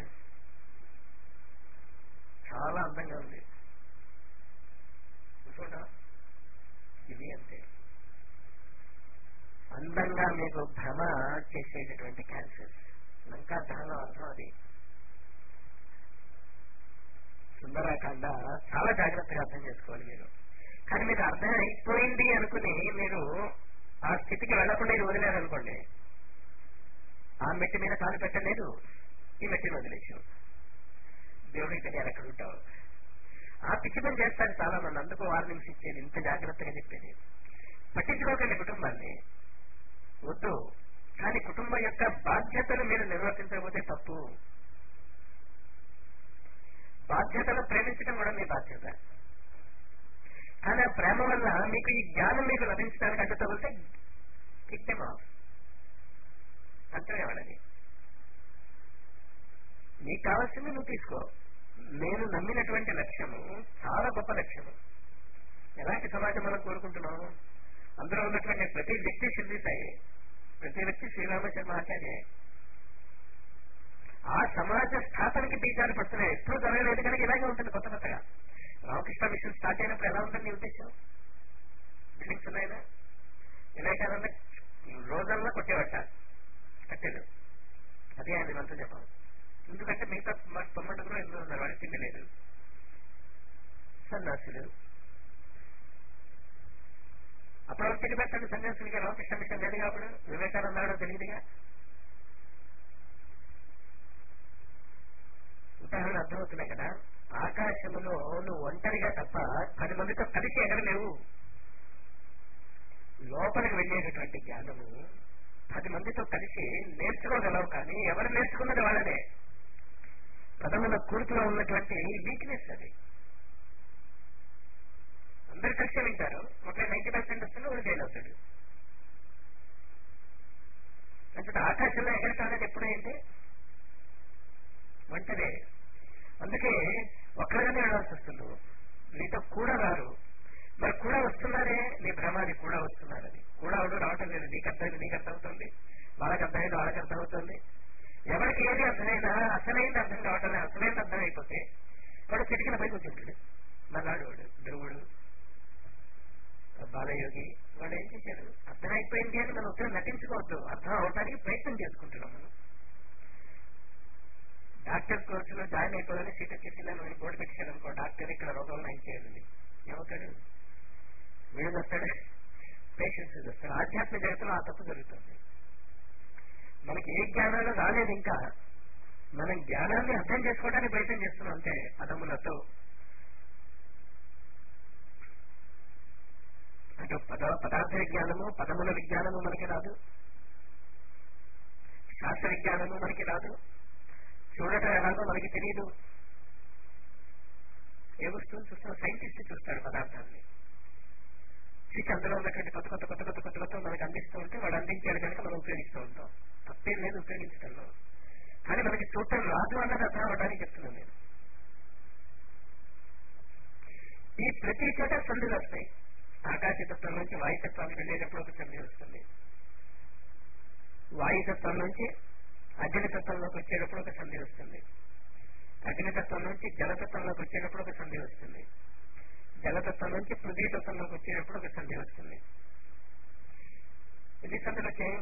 చాలా అందంగా ఉంది చూడ ఇది అంతే అందంగా మీకు భ్రమ చేసేటటువంటి క్యాన్సర్ లంకా దహనం అర్థం అది సుందరాకాండ చాలా జాగ్రత్తగా అర్థం చేసుకోవాలి మీరు కానీ మీకు అర్థం అయిపోయింది అనుకుని మీరు ఆ స్థితికి వెళ్లకుండా ఇది వదిలేరనుకోండి ఆ మెట్టి మీద కాలు పెట్టలేదు ఈ మెట్టిని వదిలేసాం దేవుడికి తెలియాలి అక్కడ ఉంటావు ఆ పిచ్చి పని చేస్తారు చాలా మంది అందుకు వారు నిమిషం ఇచ్చేది ఇంత జాగ్రత్తగా చెప్పేది పట్టించుకోకండి కుటుంబాన్ని వద్దు కానీ కుటుంబం యొక్క బాధ్యతలు మీరు నిర్వర్తించకపోతే తప్పు బాధ్యతలు ప్రేమించడం కూడా మీ బాధ్యత కానీ ఆ ప్రేమ వల్ల మీకు ఈ జ్ఞానం మీకు లభించడానికి అడ్డు తగిలితే కిట్టెమా అంటనే వాళ్ళని నీకు కావాల్సింది నువ్వు తీసుకో నేను నమ్మినటువంటి లక్ష్యము చాలా గొప్ప లక్ష్యము ఎలాంటి సమాజం మనం కోరుకుంటున్నాము అందులో ఉన్నటువంటి ప్రతి వ్యక్తి సిద్ధిస్తాయి ప్రతి వ్యక్తి శ్రీరామచంద్ర ఆచార్య ఆ సమాజ స్థాపనకి బీజాలు పడుతున్నాయి ఎప్పుడు జరగలేదు కనుక ఇలాగే ఉంటుంది కొత్త కొత్తగా రామకృష్ణ మిషన్ స్టార్ట్ అయినప్పుడు ఎలా ఉంటుంది నీ ఉద్దేశం బిల్డింగ్స్ ఉన్నాయినా వివేకానంద రోజుల్లో కొట్టేవట కట్టెలు అదే ఆయన మంత్రం చెప్పాం ఎందుకంటే మిగతా తొమ్మిదిలో ఎందుకు ఉన్నారు వాడికి తిండి లేదు సన్యాసులు అప్పుడు ఎవరు తిండి పెట్టండి సన్యాసులకి రామకృష్ణ మిషన్ లేదు కాబట్టి వివేకానంద తెలియదుగా ఉదాహరణ అర్థమవుతున్నాయి కదా ఆకాశంలో నువ్వు ఒంటరిగా తప్ప పది మందితో కలిసి ఎగరలేవు లోపలికి వెళ్ళేటటువంటి జ్ఞానము పది మందితో కలిసి నేర్చుకోగలవు కానీ ఎవరు నేర్చుకున్నది వాళ్ళనే పదముల కూర్పులో ఉన్నటువంటి వీక్నెస్ అది అందరు కలిసి వింటారు ఒక నైన్టీ పర్సెంట్ వస్తుంది ఒక ఫెయిల్ అవుతాడు అంటే ఆకాశంలో ఎగరటానికి ఎప్పుడైతే ఒంటరే అందుకే ఒక్కరిగానే వెళ్ళాల్సి వస్తుంది నీతో కూడా రారు మరి కూడా వస్తున్నారే నీ భ్రమాది కూడా వస్తున్నారని కూడా అవడం రావటం లేదు నీకు అర్థమైంది నీకు అర్థమవుతుంది వాళ్ళకి అర్థమైంది వాళ్ళకి అర్థమవుతుంది ఎవరికి ఏది అర్థమైనా అసలైంది అర్థం కావటం లేదు అసలైంది అర్థం అయిపోతే వాడు కిటికీల పైకి వచ్చింటాడు మళ్ళాడు వాడు ధ్రువుడు బాలయోగి వాడు ఏం చేశాడు అర్థమైపోయింది అని మనం ఉత్తరం నటించుకోవద్దు అర్థం అవడానికి ప్రయత్నం చేసుకుంటున్నాం మనం డాక్టర్ కోర్సులో జాయిన్ అయిపోగానే సీట్ వచ్చేసిందని నేను బోర్డు పెట్టాను అనుకో డాక్టర్ ఇక్కడ రోగం నయం చేయాలని ఏమవుతాడు వీడు వస్తాడు పేషెంట్స్ వస్తాడు ఆధ్యాత్మిక జగత్తులో ఆ తప్పు జరుగుతుంది మనకి ఏ జ్ఞానాలు రాలేదు ఇంకా మనం జ్ఞానాన్ని అర్థం చేసుకోవడానికి ప్రయత్నం చేస్తున్నాం అంతే పదములతో అంటే పద పదార్థ విజ్ఞానము పదముల విజ్ఞానము మనకి రాదు శాస్త్ర విజ్ఞానము మనకి రాదు చూడటం ఎలాగో మనకి తెలియదు ఏ వస్తువుని చూస్తున్నా సైంటిస్ట్ చూస్తాడు పదార్థాన్ని స్విచ్ అందులో ఉన్నటువంటి కొత్త కొత్త కొత్త కొత్త కొత్త కొత్త మనకు అందిస్తూ ఉంటే వాడు అందించాడు కనుక మనం ఉపయోగిస్తూ ఉంటాం తప్పేం లేదు ఉపయోగించడంలో కానీ మనకి చూడటం రాదు అన్నది అర్థం అవడానికి చెప్తున్నాను నేను ఈ ప్రతి చోట సందులు వస్తాయి ఆకాశతత్వం నుంచి వాయుతత్వానికి వెళ్ళేటప్పుడు ఒక సంధి వస్తుంది వాయుతత్వం నుంచి అగ్నితత్వంలోకి వచ్చేటప్పుడు ఒక సంధి వస్తుంది అగ్నితత్వం నుంచి జలతత్వంలోకి వచ్చేటప్పుడు ఒక సంధి వస్తుంది జలతత్వం నుంచి పృథ్వీతత్వంలోకి వచ్చేటప్పుడు ఒక సంధి వస్తుంది ఇది సంధులు వచ్చాయి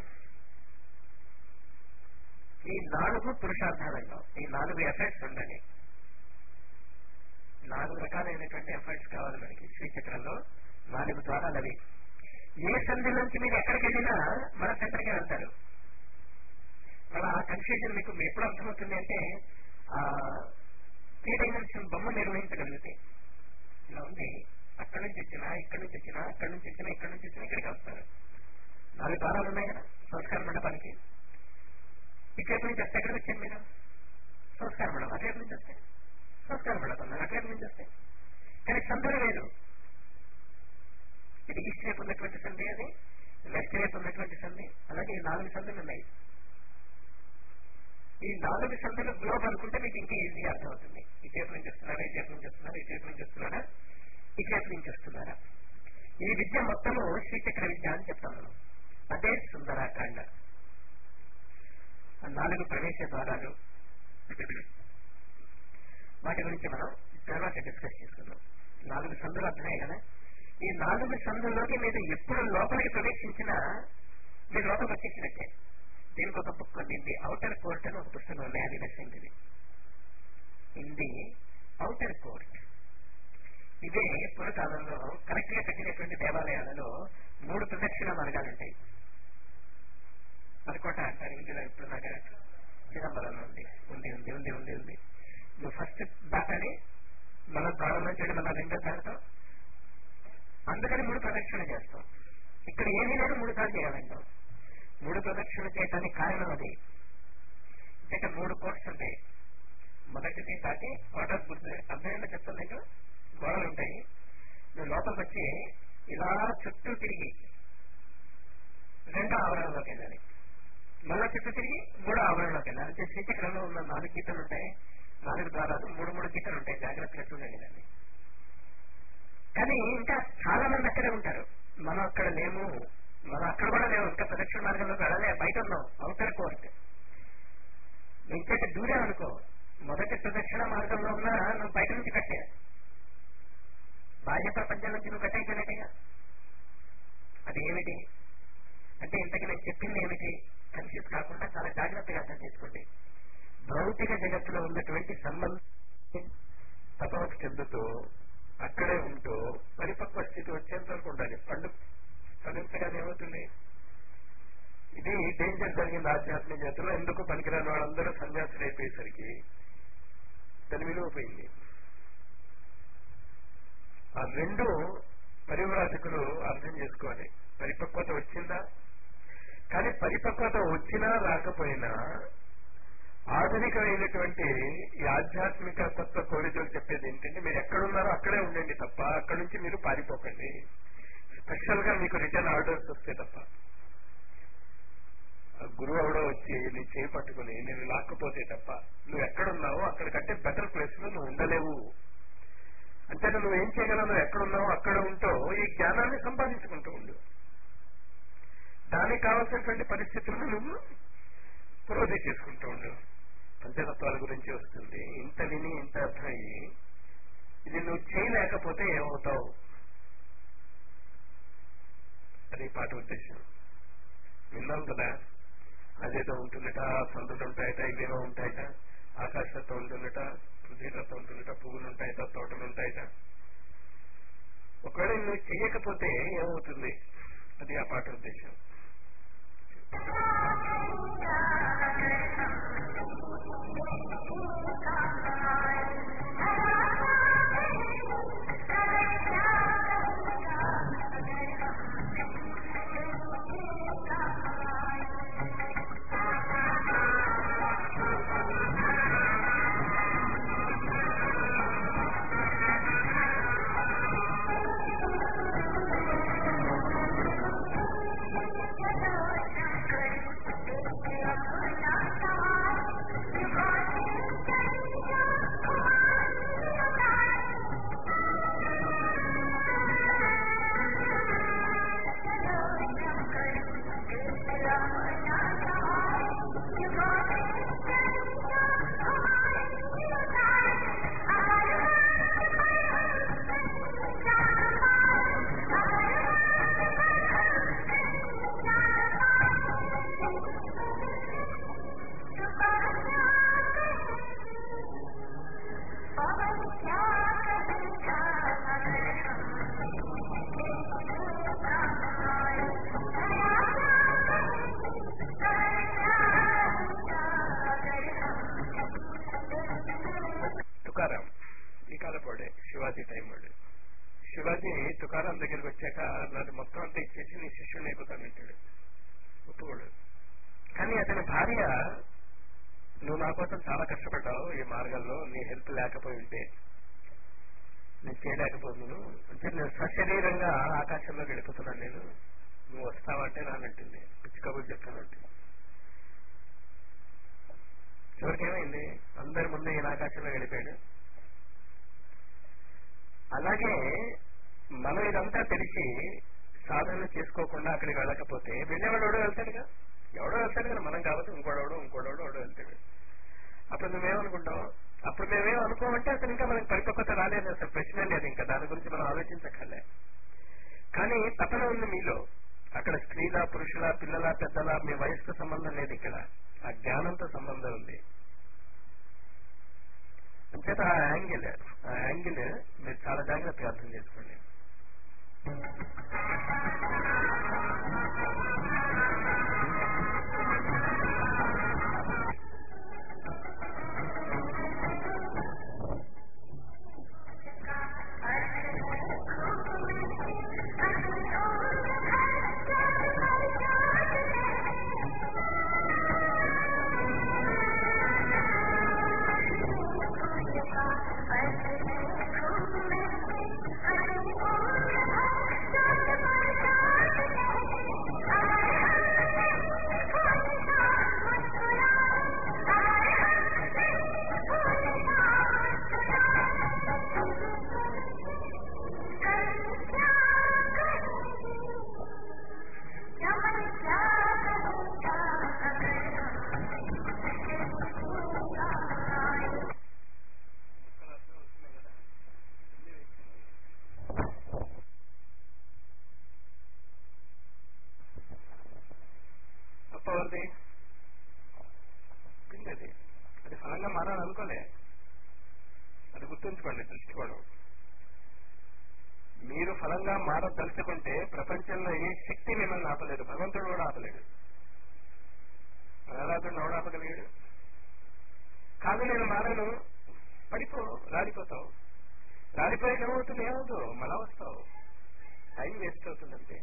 ఈ నాలుగు పురుషార్థాలలో ఈ నాలుగు ఎఫెక్ట్స్ ఉండాలి నాలుగు రకాలైనటువంటి ఎఫర్ట్స్ కావాలి మనకి శ్రీచక్రంలో నాలుగు ద్వారాలు అవి ఏ సంధి నుంచి మీరు ఎక్కడికి వెళ్ళినా మన సెంటర్కే వెళ్తారు మన ఆ కన్ఫ్యూజన్ మీకు ఎప్పుడు అర్థమవుతుంది అంటే ఆ త్రీ డైమెన్షన్ బొమ్మ నిర్వహించగలిగితే ఇలా ఉంది అక్కడి నుంచి వచ్చినా ఇక్కడి నుంచి వచ్చినా అక్కడి నుంచి వచ్చినా ఇక్కడి నుంచి వచ్చినా ఇక్కడికి వస్తారు నాలుగు ద్వారాలు ఉన్నాయి కదా సంస్కార మండపానికి ఇటువైపు నుంచి వస్తే ఎక్కడికి వచ్చాను మీరు సంస్కార మండపం అటువైపు నుంచి వస్తే సంస్కార మండపం అటువైపు నుంచి వస్తే కానీ సందులు లేదు ఇది ఈస్ట్ వైపు ఉన్నటువంటి సంధి అది వెస్ట్ వైపు ఉన్నటువంటి సంధి అలాగే ఈ నాలుగు సందులు ఉన్నాయి ఈ నాలుగు సందులు గ్లోబ్ అనుకుంటే మీకు ఇంకా ఈజీగా అర్థమవుతుంది ఇటువైపు నుంచి వస్తున్నారా ఇటువైపు నుంచి వస్తున్నారా ఇటువైపు నుంచి వస్తున్నారా ఇటువైపు నుంచి వస్తున్నారా ఈ విద్య మొత్తము శ్రీచక్ర విద్య అని చెప్తాం మనం అదే సుందరాకాండ ఆ నాలుగు ప్రవేశ ద్వారాలు వాటి గురించి మనం తర్వాత డిస్కస్ చేసుకుందాం నాలుగు సందులు అర్థమయ్యాయి కదా ఈ నాలుగు సందుల్లోకి మీరు ఎప్పుడు లోపలికి ప్రవేశించినా మీరు లోపలికి వచ్చేసినట్టే దీనికి ఒక బుక్ ఉంది ది అవుటర్ కోర్ట్ అని ఒక పుస్తకం ఉంది అది నచ్చింది హిందీ అవుటర్ కోర్ట్ ఇదే పూర్వకాలంలో కరెక్ట్ గా కట్టినటువంటి దేవాలయాలలో మూడు ప్రదక్షిణ మార్గాలు ఉంటాయి మరకోట అంటారు ఇందులో ఇప్పుడు నాకు చిదంబరంలో ఉంది ఉంది ఉంది ఉంది ఉంది ఉంది నువ్వు ఫస్ట్ దాటాలి మన ద్వారం నుంచి వెళ్ళి మన రెండో దాటతాం అందుకని మూడు ప్రదక్షిణ చేస్తాం ఇక్కడ ఏమీ లేదు మూడు సార్లు చేయాలంటాం మూడు ప్రదక్షిణ చేయడానికి కారణం అది ఇక్కడ మూడు కోర్ట్స్ ఉంటాయి మొదటిది దాటి కోటర్స్ గుర్తు అర్థమైందా చెప్తాను నీకు గోడలు ఉంటాయి నువ్వు లోపలికి వచ్చి ఇలా చుట్టూ తిరిగి రెండో ఆవరణలోకి వెళ్ళాలి మళ్ళా చుట్టూ తిరిగి మూడో ఆవరణలోకి వెళ్ళాలి అంటే శ్రీచక్రంలో ఉన్న నాలుగు గీతలు ఉంటాయి నాలుగు ద్వారాలు మూడు మూడు గీతలు ఉంటాయి జాగ్రత్తగా చూడండి దాన్ని కానీ ఇంకా చాలా మంది అక్కడే ఉంటారు మనం అక్కడ లేము మనం అక్కడ కూడా లేవు ఇంకా ప్రదక్షిణ మార్గంలోకి వెళ్ళలే బయట ఉన్నాం అవుటర్ కోర్ట్ ఇంకటి దూరామనుకో మొదటి ప్రదక్షిణ మార్గంలో ఉన్నా నువ్వు బయట నుంచి కట్టే బాహ్య ప్రపంచం నుంచి నువ్వు కట్టయిపోయినట్టుగా అది ఏమిటి అంటే ఇంతకు నేను చెప్పింది ఏమిటి కన్ఫ్యూజ్ కాకుండా చాలా జాగ్రత్తగా అర్థం చేసుకోండి భౌతిక జగత్తులో ఉన్నటువంటి సంబంధం తపవకు చెందుతూ అక్కడే ఉంటూ పరిపక్వ స్థితి వచ్చేంత వరకు ఉండాలి పండు ఫలించగానే ఏమవుతుంది ఇది డేంజర్ జరిగింది ఆధ్యాత్మిక జగత్తులో ఎందుకు పనికిరాని వాళ్ళందరూ సన్యాసులు అయిపోయేసరికి దాని విలువ పోయింది ఆ రెండు పరివ్రాజకులు అర్థం చేసుకోవాలి పరిపక్వత వచ్చిందా కానీ పరిపక్వత వచ్చినా రాకపోయినా ఆధునికమైనటువంటి ఈ ఆధ్యాత్మిక తత్వ కోరికలు చెప్పేది ఏంటంటే మీరు ఎక్కడున్నారో అక్కడే ఉండండి తప్ప అక్కడి నుంచి మీరు పారిపోకండి స్పెషల్ గా మీకు రిటర్న్ ఆర్డర్స్ వస్తే తప్ప ఆ గురువు ఎవడో వచ్చి నీ చేయి పట్టుకుని నేను లాక్కపోతే తప్ప నువ్వు ఎక్కడున్నావో అక్కడికంటే బెటర్ ప్లేస్ లో నువ్వు ఉండలేవు అంటే నువ్వు ఏం చేయగలవు నువ్వు ఎక్కడున్నావో అక్కడ ఉంటూ ఈ జ్ఞానాన్ని సంపాదించుకుంటూ ఉండు దానికి కావాల్సినటువంటి పరిస్థితులను నువ్వు పురోధి చేసుకుంటూ ఉండు పంచతత్వాల గురించి వస్తుంది ఇంత విని ఇంత అర్థమయ్యి ఇది నువ్వు చేయలేకపోతే ఏమవుతావు అది పాట ఉద్దేశం విన్నాం కదా అదేదో ఉంటుందట సందులు ఉంటాయట ఇవేమో ఉంటాయట ఆకాశతత్వం ఉంటుందట పృథ్వీతత్వం ఉంటుందట పువ్వులు ఉంటాయట తోటలు ఉంటాయట ఒకవేళ నువ్వు చేయకపోతే ఏమవుతుంది అది ఆ పాట ఉద్దేశం శివాజీ టైం వాడు శివాజీ తుకారాం దగ్గరికి వచ్చాక నాది మొత్తం అంతా ఇచ్చేసి నీ శిష్యుని అయిపోతానంటాడు ఒప్పుకోడు కానీ అతని భార్య నువ్వు నా కోసం చాలా కష్టపడ్డావు ఈ మార్గంలో నీ హెల్ప్ లేకపోయి ఉంటే నేను చేయలేకపోతున్నాను అంటే నేను సశరీరంగా ఆకాశంలో వెళ్ళిపోతున్నాను నేను నువ్వు వస్తావంటే రానంటుంది పిచ్చి కబుర్లు చెప్తానంటే చివరికి ఏమైంది అందరి ముందు ఈయన ఆకాశంలో వెళ్ళిపోయాడు అలాగే మనం ఇదంతా తెలిసి సాధన చేసుకోకుండా అక్కడికి వెళ్ళకపోతే వెళ్ళేవాడు ఎవడో వెళ్తాడుగా ఎవడో వెళ్తాడు కదా మనం కాబట్టి ఇంకోడెవడో ఇంకోడెవడో ఎవడో వెళ్తాడు అప్పుడు నువ్వేమనుకుంటావు అప్పుడు మేమేం అనుకోమంటే అసలు ఇంకా మనకి పరిపక్వత రాలేదు అసలు ప్రశ్న లేదు ఇంకా దాని గురించి మనం ఆలోచించక్కర్లే కానీ తపన ఉంది మీలో అక్కడ స్త్రీల పురుషుల పిల్లల పెద్దల మీ వయసుతో సంబంధం లేదు ఇక్కడ ఆ జ్ఞానంతో సంబంధం ఉంది అంచేత ఆ యాంగిల్ ఆ యాంగిల్ మీరు చాలా జాగ్రత్తగా అర్థం చేసుకోండి తప్పవద్ది పిండది అది ఫలంగా మారాలని అనుకోలే అది గుర్తుంచుకోండి దృష్టికోణం మీరు ఫలంగా మారదలుచుకుంటే ప్రపంచంలో ఏ శక్తి మిమ్మల్ని ఆపలేదు భగవంతుడు కూడా ఆపలేడు ప్రహ్లాదుడు ఎవడు ఆపగలిగాడు కాదు నేను మారను పడిపో రాలిపోతావు రాలిపోయాక ఏమవుతుంది ఏమవుతు మళ్ళా వస్తావు టైం వేస్ట్ అవుతుందంటే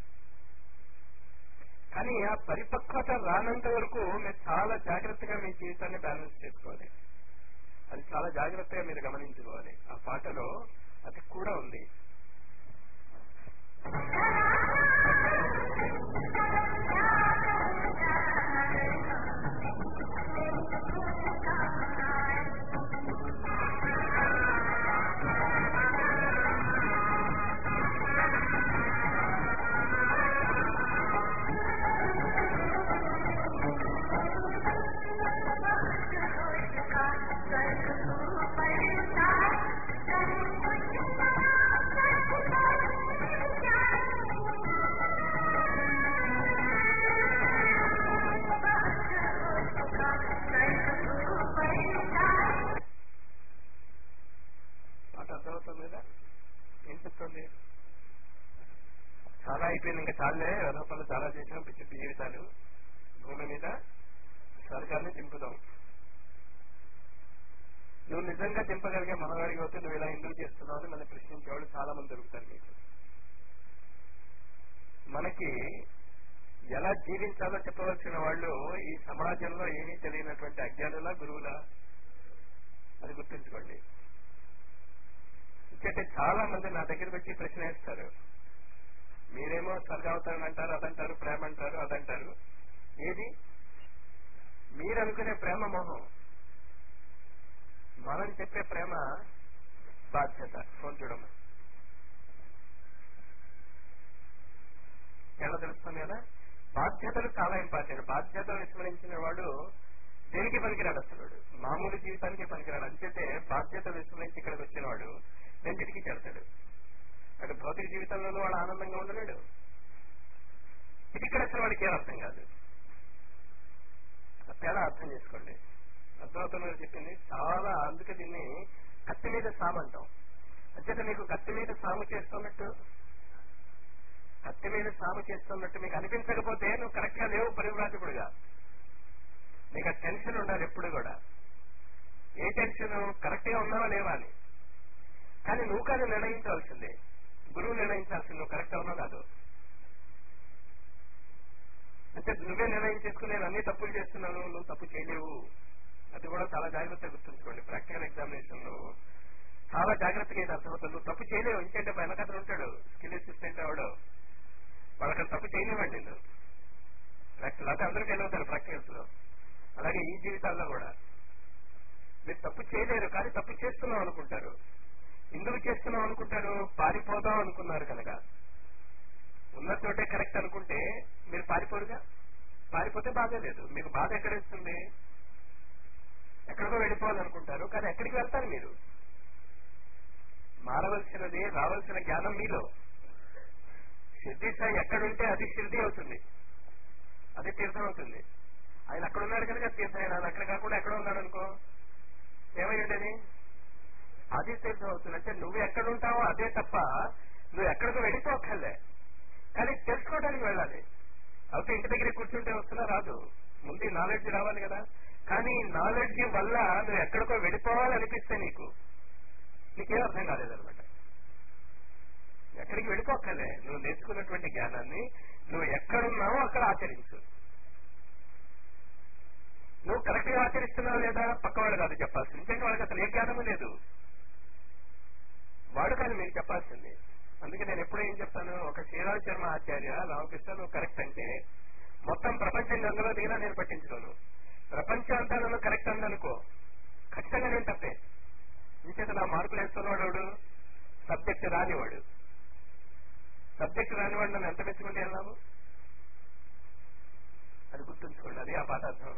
కానీ ఆ పరిపక్వత రానంత వరకు మీరు చాలా జాగ్రత్తగా మీ జీవితాన్ని బ్యాలెన్స్ చేసుకోవాలి అది చాలా జాగ్రత్తగా మీరు గమనించుకోవాలి ఆ పాటలో అది కూడా ఉంది పాట అర్థమవుతుంది కదా ఏం చెప్తుంది చాలా అయిపోయింది ఇంకా చాలే పనులు చాలా చేసినాం పిచ్చి పిచ్చి జీవితాలు భూమి మీద స్వర్గాన్ని దింపుదాం నువ్వు నిజంగా దింపగలిగే మనవాడికి వస్తే నువ్వు ఇలా ఎందుకు చేస్తున్నావు అని మనం ప్రశ్నించేవాళ్ళు చాలా మంది దొరుకుతారు మీకు మనకి ఎలా జీవించాలో చెప్పవలసిన వాళ్ళు ఈ సమాజంలో ఏమీ తెలియనటువంటి అజ్ఞానుల గురువుల అది గుర్తుంచుకోండి ఇంకంటే చాలా మంది నా దగ్గరికి వచ్చి ప్రశ్న వేస్తారు మీరేమో స్వర్గావతారం అంటారు అదంటారు ప్రేమ అంటారు అదంటారు ఏది మీరు అనుకునే ప్రేమ మోహం మనం చెప్పే ప్రేమ బాధ్యత ఫోన్ చూడమ్మా ఎలా తెలుస్తుంది కదా బాధ్యతలు చాలా ఇంపార్టెంట్ బాధ్యతలు విస్మరించిన వాడు దేనికి పనికిరాడు అసలు వాడు. మామూలు జీవితానికి పనికిరాడు అంచేతే బాధ్యతలు విస్మరించి ఇక్కడికి వచ్చిన వాడు రెండింటికి చేస్తాడు అటు భౌతిక జీవితంలోనూ వాడు ఆనందంగా ఉండలేడు ఇది ఇక్కడ అసలు వాడికి ఏం అర్థం కాదు ఆ తేడా అర్థం చేసుకోండి అర్థమవుతున్నారు చెప్పింది చాలా అందుకే దీన్ని కత్తి మీద సాము అంటాం అంచేత మీకు కత్తి మీద సాము చేస్తున్నట్టు కత్తి మీద సాము చేస్తున్నట్టు మీకు అనిపించకపోతే నువ్వు కరెక్ట్ గా లేవు పరివ్రాజకుడుగా నీకు ఆ టెన్షన్ ఉండాలి ఎప్పుడు కూడా ఏ టెన్షన్ కరెక్ట్ గా ఉన్నావా లేవా అని కానీ నువ్వు కాదు నిర్ణయించవలసిందే గురువు నిర్ణయించాల్సింది నువ్వు కరెక్ట్ అవునో కాదు అంటే నువ్వే నిర్ణయం చేసుకుని నేను అన్ని తప్పులు చేస్తున్నాను నువ్వు తప్పు చేయలేవు అది కూడా చాలా జాగ్రత్తగా గుర్తుంచుకోండి ప్రాక్టికల్ ఎగ్జామినేషన్ లో చాలా జాగ్రత్తగా ఇది అర్థమవుతుంది నువ్వు తప్పు చేయలేవు ఇంకంటే వెనకతను ఉంటాడు స్కిల్ అసిస్టెంట్ అవడు వాళ్ళకి తప్పు చేయలేవండి నేను ప్రాక్టికల్ అంటే అందరూ ఫెయిల్ అవుతారు ప్రాక్టికల్స్ లో అలాగే ఈ జీవితాల్లో కూడా మీరు తప్పు చేయలేరు కానీ తప్పు చేస్తున్నాం అనుకుంటారు ఎందుకు చేస్తున్నాం అనుకుంటారు పారిపోదాం అనుకున్నారు కనుక ఉన్న చోటే కరెక్ట్ అనుకుంటే మీరు పారిపోరుగా పారిపోతే బాధ లేదు మీకు బాధ ఎక్కడేస్తుంది ఎక్కడికో వెళ్ళిపోవాలనుకుంటారు కానీ ఎక్కడికి వెళ్తారు మీరు మారవలసినది రావాల్సిన జ్ఞానం మీలో షిర్డీ సాయి ఎక్కడుంటే అది షిర్డీ అవుతుంది అది తీర్థం అవుతుంది ఆయన అక్కడ ఉన్నాడు కనుక తీర్థం ఆయన అక్కడ కాకుండా ఎక్కడ ఉన్నాడు అనుకో ఏమై ఉండేది అది తీర్థం అవుతుంది అంటే నువ్వు ఎక్కడ ఉంటావో అదే తప్ప నువ్వు ఎక్కడికి వెళ్ళిపోక్కర్లే కానీ తెలుసుకోవడానికి వెళ్ళాలి అయితే ఇంటి దగ్గర కూర్చుంటే వస్తున్నా రాదు ముందు నాలెడ్జ్ రావాలి కదా కానీ నాలెడ్జ్ వల్ల నువ్వు ఎక్కడికో వెళ్ళిపోవాలనిపిస్తే నీకు నీకేం అర్థం కాలేదనమాట ఎక్కడికి వెళ్ళిపోక్కర్లే నువ్వు నేర్చుకున్నటువంటి జ్ఞానాన్ని నువ్వు ఎక్కడున్నావో అక్కడ ఆచరించు నువ్వు కరెక్ట్ గా ఆచరిస్తున్నావు లేదా పక్కవాడు కాదు చెప్పాల్సింది ఎందుకంటే వాళ్ళకి అసలు ఏ జ్ఞానము లేదు వాడు కాదు మీకు చెప్పాల్సింది అందుకే నేను ఎప్పుడు ఏం చెప్తాను ఒక శ్రీరాజ్ శర్మ ఆచార్య రామకృష్ణ నువ్వు కరెక్ట్ అంటే మొత్తం ప్రపంచం గంగలో దిగినా నేను పట్టించుకోను ప్రపంచం అంతా నన్ను కరెక్ట్ అందనుకో ఖచ్చితంగా నేను తప్పే ఇంచేత నా మార్కులు వేస్తున్నవాడు సబ్జెక్ట్ రానివాడు సబ్జెక్ట్ రానివాడు నన్ను ఎంత మెచ్చుకుంటే వెళ్ళాము అది గుర్తుంచుకోండి అది ఆ పాఠార్థం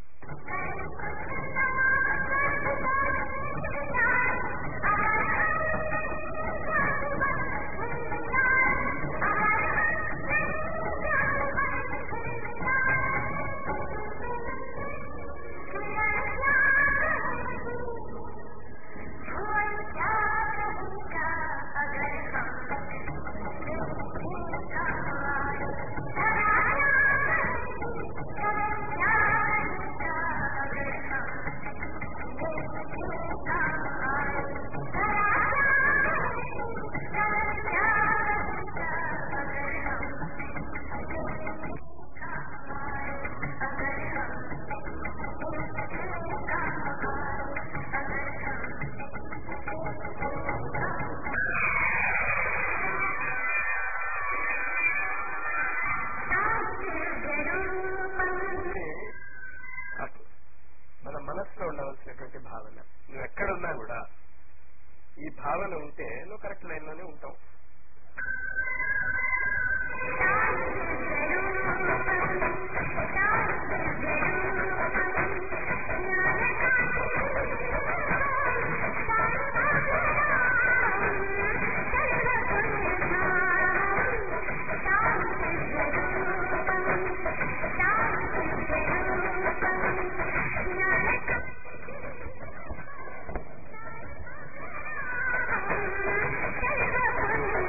మన మనసులో ఉండవలసినటువంటి భావన నువ్వు ఎక్కడున్నా కూడా ఈ భావన ఉంటే నువ్వు కరెక్ట్ లైన్ లోనే ఉంటావు Thank you.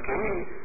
మనకి